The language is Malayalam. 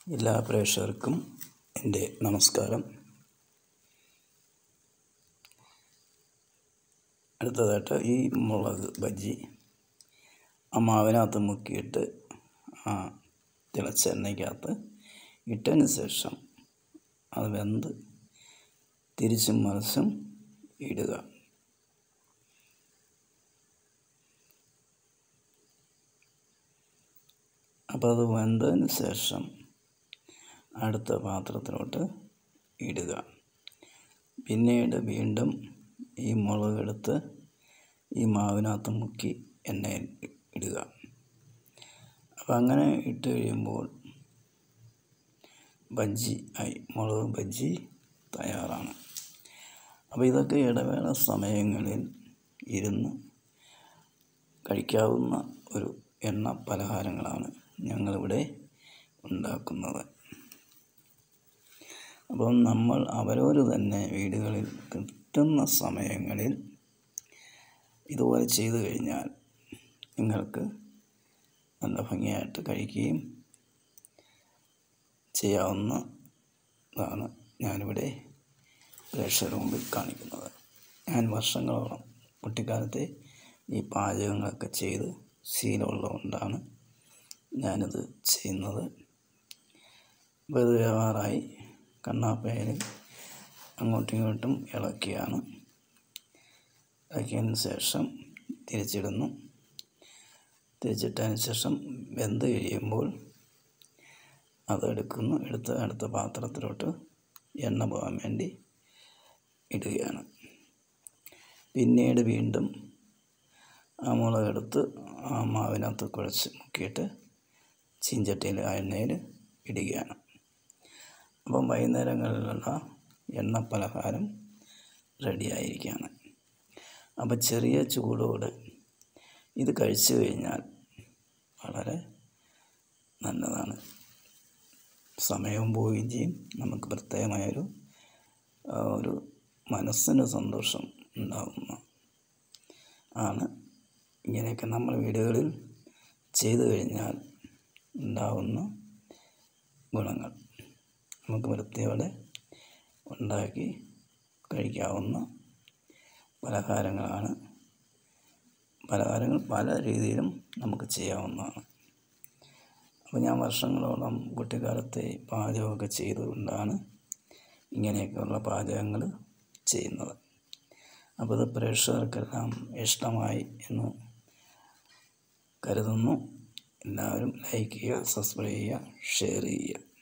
എല്ലാ പ്രേക്ഷകർക്കും എൻ്റെ നമസ്കാരം അടുത്തതായിട്ട് ഈ മുളക് ബജ്ജി ആ മാവിനകത്ത് മുക്കിയിട്ട് ആ തിളച്ച എണ്ണയ്ക്കകത്ത് ഇട്ടതിന് ശേഷം അത് വെന്ത് തിരിച്ചും മറിച്ചും ഇടുക അപ്പോൾ അത് വെന്തതിന് ശേഷം അടുത്ത പാത്രത്തിലോട്ട് ഇടുക പിന്നീട് വീണ്ടും ഈ മുളകെടുത്ത് ഈ മാവിനകത്ത് മുക്കി എണ്ണയിൽ ഇടുക അപ്പം അങ്ങനെ ഇട്ട് കഴിയുമ്പോൾ ബജ്ജി ആയി മുളക് ബജ്ജി തയ്യാറാണ് അപ്പോൾ ഇതൊക്കെ ഇടവേള സമയങ്ങളിൽ ഇരുന്ന് കഴിക്കാവുന്ന ഒരു എണ്ണ പലഹാരങ്ങളാണ് ഞങ്ങളിവിടെ ഉണ്ടാക്കുന്നത് അപ്പം നമ്മൾ അവരവർ തന്നെ വീടുകളിൽ കിട്ടുന്ന സമയങ്ങളിൽ ഇതുപോലെ ചെയ്തു കഴിഞ്ഞാൽ നിങ്ങൾക്ക് നല്ല ഭംഗിയായിട്ട് കഴിക്കുകയും ചെയ്യാവുന്നതാണ് ഞാനിവിടെ പ്രേക്ഷകരുടെ മുമ്പിൽ കാണിക്കുന്നത് ഞാൻ വർഷങ്ങളോളം കുട്ടിക്കാലത്തെ ഈ പാചകങ്ങളൊക്കെ ചെയ്ത് ശീലമുള്ളതുകൊണ്ടാണ് ഞാനിത് ചെയ്യുന്നത് അപ്പോൾ ഇത് വേവാറായി കണ്ണാപ്പയിൽ അങ്ങോട്ടും ഇങ്ങോട്ടും ഇളക്കിയാണ് ഇളക്കിയതിന് ശേഷം തിരിച്ചിടുന്നു തിരിച്ചിട്ടതിന് ശേഷം വെന്ത് കഴിയുമ്പോൾ അതെടുക്കുന്നു എടുത്ത് അടുത്ത പാത്രത്തിലോട്ട് എണ്ണ പോകാൻ വേണ്ടി ഇടുകയാണ് പിന്നീട് വീണ്ടും ആ മുളകെടുത്ത് ആ മാവിനകത്ത് കുഴച്ച് മുക്കിയിട്ട് ചീഞ്ചട്ടിയിൽ ആ എണ്ണയിൽ ഇടുകയാണ് അപ്പം വൈകുന്നേരങ്ങളിലുള്ള എണ്ണ പലഹാരം റെഡിയായിരിക്കുകയാണ് അപ്പം ചെറിയ ചൂടോടെ ഇത് കഴിച്ചു കഴിഞ്ഞാൽ വളരെ നല്ലതാണ് സമയവും പോവുകയും ചെയ്യും നമുക്ക് പ്രത്യേകമായൊരു ഒരു മനസ്സിന് സന്തോഷം ഉണ്ടാകുന്ന ആണ് ഇങ്ങനെയൊക്കെ നമ്മൾ വീടുകളിൽ ചെയ്തു കഴിഞ്ഞാൽ ഉണ്ടാകുന്ന ഗുണങ്ങൾ നമുക്ക് വൃത്തിയോടെ ഉണ്ടാക്കി കഴിക്കാവുന്ന പലഹാരങ്ങളാണ് പലഹാരങ്ങൾ പല രീതിയിലും നമുക്ക് ചെയ്യാവുന്നതാണ് അപ്പോൾ ഞാൻ വർഷങ്ങളോളം കുട്ടിക്കാലത്തെ പാചകമൊക്കെ ചെയ്തുകൊണ്ടാണ് ഇങ്ങനെയൊക്കെയുള്ള പാചകങ്ങൾ ചെയ്യുന്നത് അപ്പോൾ ഇത് പ്രേക്ഷകർക്കെല്ലാം ഇഷ്ടമായി എന്ന് കരുതുന്നു എല്ലാവരും ലൈക്ക് ചെയ്യുക സബ്സ്ക്രൈബ് ചെയ്യുക ഷെയർ ചെയ്യുക